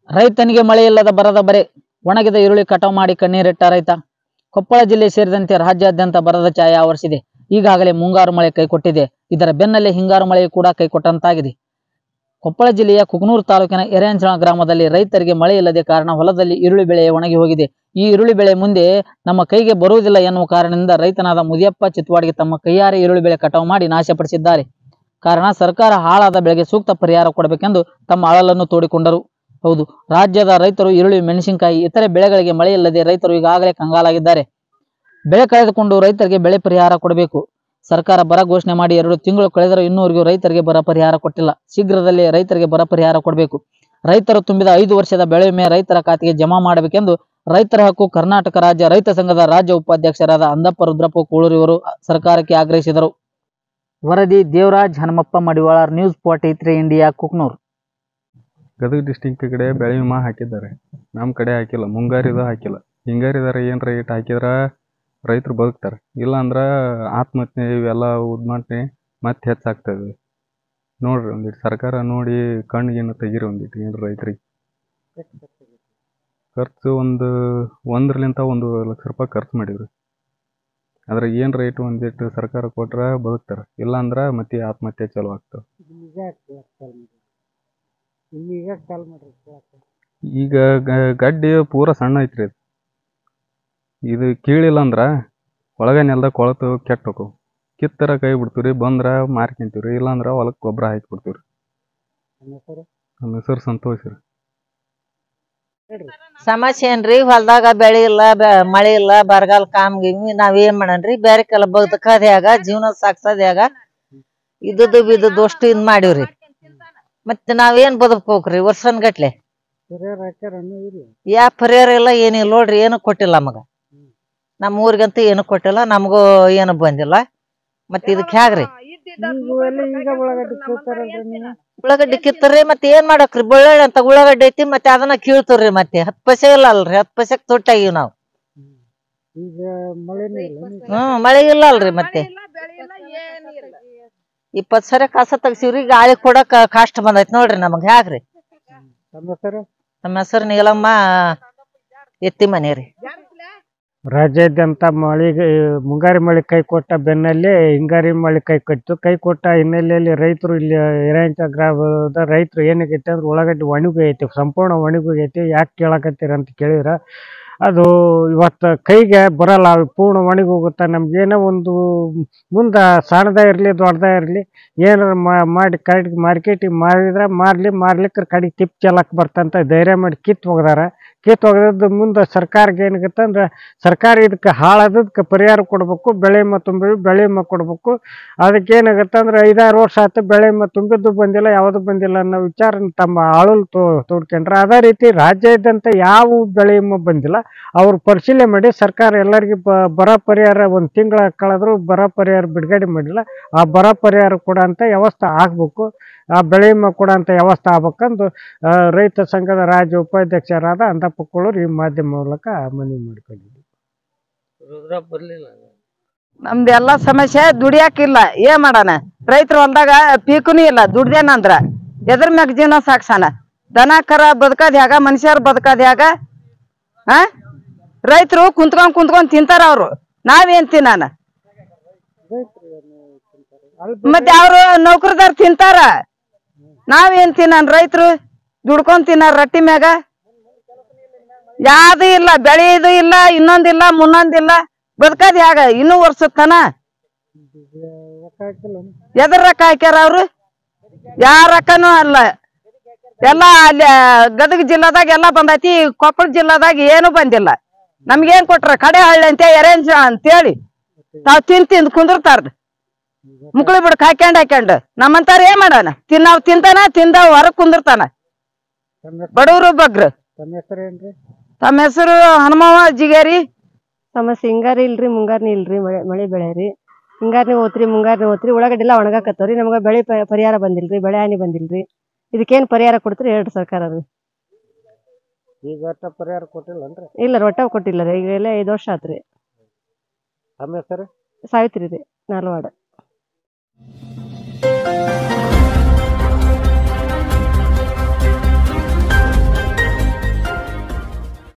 ರೈತನಿಗೆ ಮಳೆಯಿಲ್ಲದ ಬರದ ಬರೆ ಒಣಗಿದ ಈರುಳ್ಳಿ ಕಟಾವು ಮಾಡಿ ಕಣ್ಣೀರಿಟ್ಟ ರೈತ ಕೊಪ್ಪಳ ಜಿಲ್ಲೆ ಸೇರಿದಂತೆ ರಾಜ್ಯಾದ್ಯಂತ ಬರದ ಛಾಯೆ ಆವರಿಸಿದೆ ಈಗಾಗಲೇ ಮುಂಗಾರು ಮಳೆ ಕೈಕೊಟ್ಟಿದೆ ಇದರ ಬೆನ್ನಲ್ಲೇ ಹಿಂಗಾರು ಮಳೆ ಕೂಡ ಕೈಕೊಟ್ಟಂತಾಗಿದೆ ಕೊಪ್ಪಳ ಜಿಲ್ಲೆಯ ಕುಕನೂರು ತಾಲೂಕಿನ ಎರೆಂಚಳ ಗ್ರಾಮದಲ್ಲಿ ರೈತರಿಗೆ ಮಳೆ ಇಲ್ಲದೆ ಕಾರಣ ಹೊಲದಲ್ಲಿ ಈರುಳ್ಳಿ ಬೆಳೆ ಒಣಗಿ ಹೋಗಿದೆ ಈ ಈರುಳ್ಳಿ ಬೆಳೆ ಮುಂದೆ ನಮ್ಮ ಕೈಗೆ ಬರುವುದಿಲ್ಲ ಎನ್ನುವ ಕಾರಣದಿಂದ ರೈತನಾದ ಮುದಿಯಪ್ಪ ಚಿತ್ವಾಡಿಗೆ ತಮ್ಮ ಕೈಯಾರೆ ಈರುಳ್ಳಿ ಬೆಳೆ ಕಟಾವು ಮಾಡಿ ನಾಶಪಡಿಸಿದ್ದಾರೆ ಕಾರಣ ಸರ್ಕಾರ ಹಾಳಾದ ಬೆಳೆಗೆ ಸೂಕ್ತ ಪರಿಹಾರ ಕೊಡಬೇಕೆಂದು ತಮ್ಮ ಅಳಲನ್ನು ತೋಡಿಕೊಂಡರು ಹೌದು ರಾಜ್ಯದ ರೈತರು ಈರುಳ್ಳಿ ಮೆಣಸಿನಕಾಯಿ ಇತರೆ ಬೆಳೆಗಳಿಗೆ ಮಳೆ ಇಲ್ಲದೆ ರೈತರು ಈಗಾಗಲೇ ಕಂಗಾಲಾಗಿದ್ದಾರೆ ಬೆಳೆ ಕಳೆದುಕೊಂಡು ರೈತರಿಗೆ ಬೆಳೆ ಪರಿಹಾರ ಕೊಡಬೇಕು ಸರ್ಕಾರ ಬರ ಘೋಷಣೆ ಮಾಡಿ ಎರಡು ತಿಂಗಳು ಕಳೆದರೂ ಇನ್ನೂವರೆಗೂ ರೈತರಿಗೆ ಬರ ಪರಿಹಾರ ಕೊಟ್ಟಿಲ್ಲ ಶೀಘ್ರದಲ್ಲೇ ರೈತರಿಗೆ ಬರ ಪರಿಹಾರ ಕೊಡಬೇಕು ರೈತರು ತುಂಬಿದ ಐದು ವರ್ಷದ ಬೆಳೆ ವಿಮೆ ರೈತರ ಖಾತೆಗೆ ಜಮಾ ಮಾಡಬೇಕೆಂದು ರೈತರ ಹಕ್ಕು ಕರ್ನಾಟಕ ರಾಜ್ಯ ರೈತ ಸಂಘದ ರಾಜ್ಯ ಉಪಾಧ್ಯಕ್ಷರಾದ ಅಂದಪ್ಪ ರುದ್ರಪ್ಪ ಕೂಳೂರಿವರು ಸರ್ಕಾರಕ್ಕೆ ಆಗ್ರಹಿಸಿದರು ವರದಿ Devaraj Hanumappa Madivala news forty three India Kuknoor Gadag district ಕಡೆ ಬೆಳೆ ವಿಮಾ ಹಾಕಿದ್ದಾರೆ ನಮ್ಮ ಕಡೆ ಹಾಕಿಲ್ಲ ಮುಂಗಾರಿದ ಹಾಕಿಲ್ಲ ಹಿಂಗಾರಿದಾರ ಏನು ರೇಟ್ ಹಾಕಿದ್ರೆ ರೈತರು ಬದುಕ್ತಾರೆ ಇಲ್ಲ ಅಂದ್ರೆ ಆತ್ಮಹತ್ಯೆ ಇವೆಲ್ಲ ಉದ್ಮಾಟನೆ ಮತ್ತೆ ಹೆಚ್ಚಾಗ್ತದೆ ನೋಡ್ರಿ ಒಂದಿಟ್ಟು ಸರ್ಕಾರ ನೋಡಿ ಕಣ್ಣಿಗೇನು ತೆಗೀರಿ ಒಂದಿಟ್ಟು ಏನು ರೈತರಿಗೆ ಖರ್ಚು ಒಂದು ಒಂದರಲಿಂತ ಒಂದು ಲಕ್ಷ ರೂಪಾಯಿ ಖರ್ಚು ಮಾಡಿವ್ರಿ ಅದ್ರಾಗ ಏನು ರೇಟ್ ಒಂದಿಟ್ಟು ಸರ್ಕಾರ ಕೊಟ್ರೆ ಬದುಕ್ತಾರೆ ಇಲ್ಲ ಅಂದ್ರೆ ಮತ್ತೆ ಆತ್ಮಹತ್ಯೆ ಚಲೋ ಆಗ್ತವೆ ಈಗ ಗ- ಗಡ್ಡಿ ಪೂರ ಸಣ್ಣ ಐತ್ರಿ ಇದು ಇದು ಕೀಳಿಲ್ಲ ಅಂದ್ರೆ ಒಳಗೆ ನೆಲ್ದಾಗ ಕೊಳತು ಕೆಟ್ಟ ಹೋಕವು ಕಿತ್ತರ ಕೈ ಬಿಡ್ತೀವಿ ಬಂದ್ರೆ ಮಾರ್ಕೊಂತೀವಿ ರೀ ಇಲ್ಲಾಂದ್ರೆ ಹೊಲಕ್ಕೆ ಗೊಬ್ಬರ ಹಾಕಿ ಬಿಡ್ತೀವಿ ರೀ ನಮ್ಮ ಹೆಸರು ಸಂತೋಷ್ ರೀ ಸಮಸ್ಯೆ ಏನ್ರಿ ಹೊಲ್ದಾಗ ಬೆಳೆ ಇಲ್ಲ ಬೆ- ಮಳೆ ಇಲ್ಲ ಬರಗಾಲ ಕಾಮ್ ಗಿಮಿ ನಾವ್ ಏನ್ ಮಾಡನ್ರಿ ಬ್ಯಾರೆ ಕೆಲ ಬದುಕದ್ಯಾಗ ಜೀವನ ಸಾಗ್ಸದ್ಯಾಗ ಇದ್ದದ್ದು ಬಿದ್ದದ್ದು ಅಷ್ಟು ಇದ್ ಮಾಡಿವ್ರಿ ಮತ್ತೆ ನಾವೇನ್ ಬದುಕ್ಬೇಕ್ರಿ ವರ್ಷನ್ ಗಟ್ಲೆ ಯಾ ಪರಿಹಾರ ಇಲ್ಲ ಏನಿಲ್ಲ ನೋಡ್ರಿ ಏನು ಕೊಟ್ಟಿಲ್ಲ ನಮಗ ನಮ್ಮ ಊರಿಗಂತೂ ಏನು ಕೊಟ್ಟಿಲ್ಲ ನಮಗೂ ಏನು ಬಂದಿಲ್ಲ ಮತ್ತೆ ಇದಕ್ ಹ್ಯಾಗ್ರಿ ಉಳ್ಳಾಗಡ್ಡಿ ಕಿತ್ತರಿ ಮತ್ತೆ ಏನ್ ಮಾಡಕ್ರಿ ಬೆಳ್ಳುಳ್ಳಿ ಅಂತ ಉಳ್ಳಾಗಡ್ಡಿ ಐತಿ ಮತ್ತೆ ಅದನ್ನ ಕೀಳ್ತವ್ರಿ ಮತ್ತೆ ಹತ್ ಪೈಸೆ ಇಲ್ಲ ಅಲ್ರಿ ಹತ್ ಪೈಸೆಗ್ ತೊಟ್ಟಾಗಿವ್ ನಾವ್ ಹ್ಮ್ ಮಳೆ ಇಲ್ಲ ಅಲ್ರಿ ಮತ್ತೆ ಇಪ್ಪತ್ ಸರಿ ಕಸ ತೆಗ್ಸಿವ್ರಿ ಗಾಳಿ ಕೊಡಕ್ ಕಷ್ಟ ಬಂದೈತ್ ನೋಡ್ರಿ ನಮಗ್ ಹ್ಯಾಗ್ರಿ ನಮ್ಮ ಹೆಸರು ನೀಲಮ್ಮ ಎತ್ತಿ ಮನೆ ರೀ ರಾಜ್ಯಾದ್ಯಂತ ಮಳೆಗೆ ಮುಂಗಾರಿ ಮಳೆ ಕೈ ಕೊಟ್ಟ ಬೆನ್ನಲ್ಲೇ ಹಿಂಗಾರಿ ಮಳೆ ಕೈ ಕೊಟ್ಟು ಕೈ ಕೊಟ್ಟ ಹಿನ್ನೆಲೆಯಲ್ಲಿ ರೈತರು ಇಲ್ಲಿ ಎರೆಂಚ ಗ್ರಾಮದ ರೈತರು ಏನಾಗೈತೆ ಅಂದ್ರೆ ಉಳ್ಳಾಗಡ್ಡಿ ಒಣಗೋಗೈತಿ ಸಂಪೂರ್ಣ ಒಣಗೋಗೈತಿ ಯಾಕೆ ಕೇಳಕತ್ತೀರ ಅಂತ ಕೇಳಿದ್ರೆ ಅದು ಇವತ್ತು ಕೈಗೆ ಬರಲ್ಲ ಅದು ಪೂರ್ಣ ಒಣಗಿ ಹೋಗುತ್ತೆ ನಮ್ಗೇನೋ ಒಂದು ಮುಂದೆ ಸಣ್ಣದ ಇರಲಿ ದೊಡ್ಡದ ಇರಲಿ ಏನಾರ ಮಾಡಿ ಕಡೆಗೆ ಮಾರ್ಕೆಟಿಗೆ ಮಾರಿದ್ರೆ ಮಾರಲಿ ಮಾರ್ಲಿಕ್ಕೆ ಕಡೆಗೆ ತಿಪ್ಪು ಚೆಲ್ಲಕ್ಕೆ ಬರ್ತಂತ ಧೈರ್ಯ ಮಾಡಿ ಕಿತ್ತು ಒಗ್ದಾರ ಕಿತ್ತು ಒಗ್ದದ್ದು ಮುಂದೆ ಸರ್ಕಾರಕ್ಕೆ ಏನಾಗತ್ತೆ ಅಂದ್ರೆ ಸರ್ಕಾರ ಇದಕ್ಕೆ ಹಾಳಾದದಕ್ಕೆ ಪರಿಹಾರ ಕೊಡಬೇಕು ಬೆಳೆ ವಿಮೆ ತುಂಬಿ ಬೆಳೆ ವಿಮೆ ಕೊಡಬೇಕು ಅದಕ್ಕೆ ಏನಾಗುತ್ತೆ ಅಂದ್ರೆ ಐದಾರು ವರ್ಷ ಆಯ್ತು ಬೆಳೆ ವಿಮೆ ತುಂಬಿದ್ದು ಬಂದಿಲ್ಲ ಯಾವುದು ಬಂದಿಲ್ಲ ಅನ್ನೋ ವಿಚಾರ ತಮ್ಮ ಆಳಲು ತೋ ತೋಡ್ಕೊಂಡ್ರೆ ಅದೇ ರೀತಿ ರಾಜ್ಯಾದ್ಯಂತ ಯಾವ ಬೆಳೆ ವಿಮೆ ಬಂದಿಲ್ಲ ಅವ್ರು ಪರಿಶೀಲನೆ ಮಾಡಿ ಸರ್ಕಾರ ಎಲ್ಲರಿಗೂ ಬ ಬರ ಪರಿಹಾರ ಒಂದು ತಿಂಗಳ ಕಳೆದ್ರು ಬರ ಪರಿಹಾರ ಬಿಡುಗಡೆ ಮಾಡಿಲ್ಲ ಆ ಬರ ಪರಿಹಾರ ಕೊಡೋಂಥ ವ್ಯವಸ್ಥೆ ಆಗಬೇಕು ಆ ಬೆಳೆ ವಿಮೆ ಕೊಡೋಂಥ ವ್ಯವಸ್ಥೆ ಆಗ್ಬೇಕಂದು ಆ, ರೈತ ಸಂಘದ ರಾಜ್ಯ ಉಪಾಧ್ಯಕ್ಷರಾದ ಅಂದಪ್ಪ ಕುಳೂರು ಈ ಮಾಧ್ಯಮ ಮೂಲಕ ಮನವಿ ಮಾಡ್ಕೊಂಡಿದ್ದೀವಿ ನಮ್ದೆಲ್ಲ ಸಮಸ್ಯೆ ದುಡಿಯಾಕಿಲ್ಲ ಏನ್ ಮಾಡಣ ರೈತರ ಹೊಲ್ದಾಗ ಪೀಕುನು ಇಲ್ಲ ದುಡ್ದೇನಂದ್ರ ಎದ್ರ ಮ್ಯಾಗ ಜೀವನ ಸಾಕ್ಸಾನ ದನ ಕರ ಬದುಕದ್ ಹ್ಯಾಗ ಮನುಷ್ಯರು ಬದುಕದ್ ಹ್ಯಾಗ ಆ ರೈತರು ಕುಂತ್ಕೊಂಡ್ ಕುಂತ್ಕೊಂಡ್ ತಿಂತಾರ ಅವ್ರು ನಾವೇನ್ ತಿನ್ನಾನ ಮತ್ತೆ ಅವ್ರು ನೌಕರದಾರ್ ತಿಂತಾರ ನಾವೇನ್ ತಿನ್ನಾನ ರೈತರು ದುಡ್ಕೊಂಡ್ ತಿನ್ನಾರ ರೊಟ್ಟಿ ಮ್ಯಾಗ ಯಾವ್ದು ಇಲ್ಲ ಬೆಳೆಯುದು ಇಲ್ಲ ಇನ್ನೊಂದಿಲ್ಲ ಮುನ್ನೊಂದಿಲ್ಲ ಬದುಕದ್ ಹ್ಯಾಗ ಇನ್ನೂ ವರ್ಷದ ತನ ಎದ್ರ ರೊಕ್ಕ ಹಾಕ್ಯಾರ ಅವ್ರು ಯಾರ ರೊಕ್ಕನೂ ಅಲ್ಲ ಎಲ್ಲ ಅಲ್ಲಿ ಗದಗ ಜಿಲ್ಲಾದಾಗ ಎಲ್ಲ ಬಂದೈತಿ ಕೊಪ್ಪಳ ಜಿಲ್ಲಾದಾಗ ಏನು ಬಂದಿಲ್ಲ ನಮ್ಗೇನ್ ಕೊಟ್ರ ಕಡೆ ಹಳ್ಳಿ ಅಂತ ಎರೇಂಜ್ ಅಂತೇಳಿ ತಾವ್ ತಿಂದ್ ತಿಂದ್ ಕುಂದಿರ್ತಾರ ಮುಕ್ಳಿ ಬಿಡಕ್ ಹಾಕ್ಯಾಂಡ್ ಹಾಕ್ಯಾಂಡ್ ನಮ್ಮಂತಾರ ಏನ್ ಮಾಡೋಣ ತಿನ್ನಾವ್ ತಿಂತಾನ ತಿಂದಾವ್ ಹೊರಗ್ ಕುಂದಿರ್ತಾನ ಬಡವ್ರು ಬಗ್ರು ತಮ್ಮ ಹೆಸರು ಏನ್ರಿ ತಮ್ಮ ಹೆಸರು ಹನುಮವ್ವ ಜಿಗೇರಿ ಸಮಸ್ಯೆ ಹಿಂಗಾರಿ ಇಲ್ರಿ ಮುಂಗಾರಿನ ಇಲ್ರಿ ಮಳೆ ಮಳೆ ಬೆಳೆ ರೀ ಹಿಂಗಾರಿನ ಓತ್ರಿ ಮುಂಗಾರಿನ ಓತ್ರಿ ಉಳ್ಳಾಗಡ್ಡಿ ಎಲ್ಲ ಒಣಗಾಕತ್ತವ್ರಿ ನಮ್ಗೆ ಬೆಳೆ ಪ- ಪರಿಹಾರ ಬಂದಿಲ್ರಿ ಬೆಳೆ ಹಾನಿ ಬಂದಿಲ್ರಿ ಇದಕ್ಕೇನ್ ಪರಿಹಾರ ಕೊಡ್ತೀರಿ ಹೇಳ್ರಿ ಸರ್ಕಾರ ಅದು ಈಗ ಒಟ್ಟ ಪರಿಹಾರ ಕೊಟ್ಟಿಲ್ಲನ್ರಿ ಇಲ್ಲ ರೊಟ್ಟ ಕೊಟ್ಟಿಲ್ಲ ರೀ ಈಗ ಎಲ್ಲ ಐದು ವರ್ಷ ಆತ್ರಿ ತಮ್ಮ ಹೆಸರು ಸಾವಿತ್ರಿ ರೀ ನಾಲ್ವಾಡ